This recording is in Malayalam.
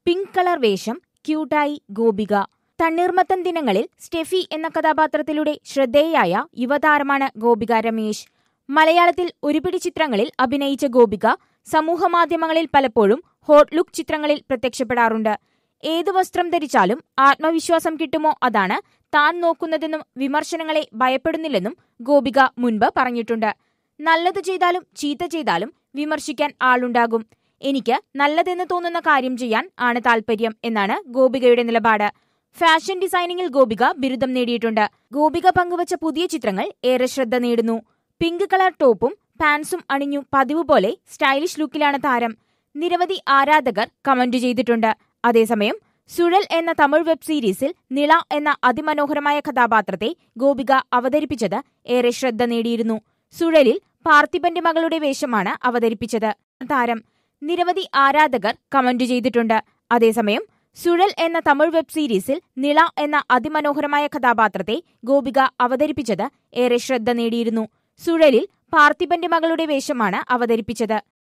പിങ്ക് കളർ വേഷം ക്യൂട്ടായി ഗോപിക തണ്ണീർമത്തൻ ദിനങ്ങളിൽ സ്റ്റെഫി എന്ന കഥാപാത്രത്തിലൂടെ ശ്രദ്ധേയായ യുവതാരമാണ് ഗോപിക രമേശ് മലയാളത്തിൽ ഒരുപിടി ചിത്രങ്ങളിൽ അഭിനയിച്ച ഗോപിക സമൂഹമാധ്യമങ്ങളിൽ പലപ്പോഴും ഹോട്ട് ലുക്ക് ചിത്രങ്ങളിൽ പ്രത്യക്ഷപ്പെടാറുണ്ട് ഏതു വസ്ത്രം ധരിച്ചാലും ആത്മവിശ്വാസം കിട്ടുമോ അതാണ് താൻ നോക്കുന്നതെന്നും വിമർശനങ്ങളെ ഭയപ്പെടുന്നില്ലെന്നും ഗോപിക മുൻപ് പറഞ്ഞിട്ടുണ്ട് നല്ലത് ചെയ്താലും ചീത്ത ചെയ്താലും വിമർശിക്കാൻ ആളുണ്ടാകും എനിക്ക് നല്ലതെന്ന് തോന്നുന്ന കാര്യം ചെയ്യാൻ ആണ് താല്പര്യം എന്നാണ് ഗോപികയുടെ നിലപാട് ഫാഷൻ ഡിസൈനിങ്ങിൽ ഗോപിക ബിരുദം നേടിയിട്ടുണ്ട് ഗോപിക പങ്കുവച്ച പുതിയ ചിത്രങ്ങൾ ഏറെ ശ്രദ്ധ നേടുന്നു പിങ്ക് കളർ ടോപ്പും പാൻസും അണിഞ്ഞു പതിവ് പോലെ സ്റ്റൈലിഷ് ലുക്കിലാണ് താരം നിരവധി ആരാധകർ കമന്റ് ചെയ്തിട്ടുണ്ട് അതേസമയം സുഴൽ എന്ന തമിഴ് വെബ് സീരീസിൽ നിള എന്ന അതിമനോഹരമായ കഥാപാത്രത്തെ ഗോപിക അവതരിപ്പിച്ചത് ഏറെ ശ്രദ്ധ നേടിയിരുന്നു സുഴലിൽ പാർത്ഥിപന്റെ മകളുടെ വേഷമാണ് അവതരിപ്പിച്ചത് താരം നിരവധി ആരാധകർ കമന്റ് ചെയ്തിട്ടുണ്ട് അതേസമയം സുഴൽ എന്ന തമിഴ് വെബ് സീരീസിൽ നിള എന്ന അതിമനോഹരമായ കഥാപാത്രത്തെ ഗോപിക അവതരിപ്പിച്ചത് ഏറെ ശ്രദ്ധ നേടിയിരുന്നു സുഴലിൽ പാർത്ഥിപന്റെ മകളുടെ വേഷമാണ് അവതരിപ്പിച്ചത്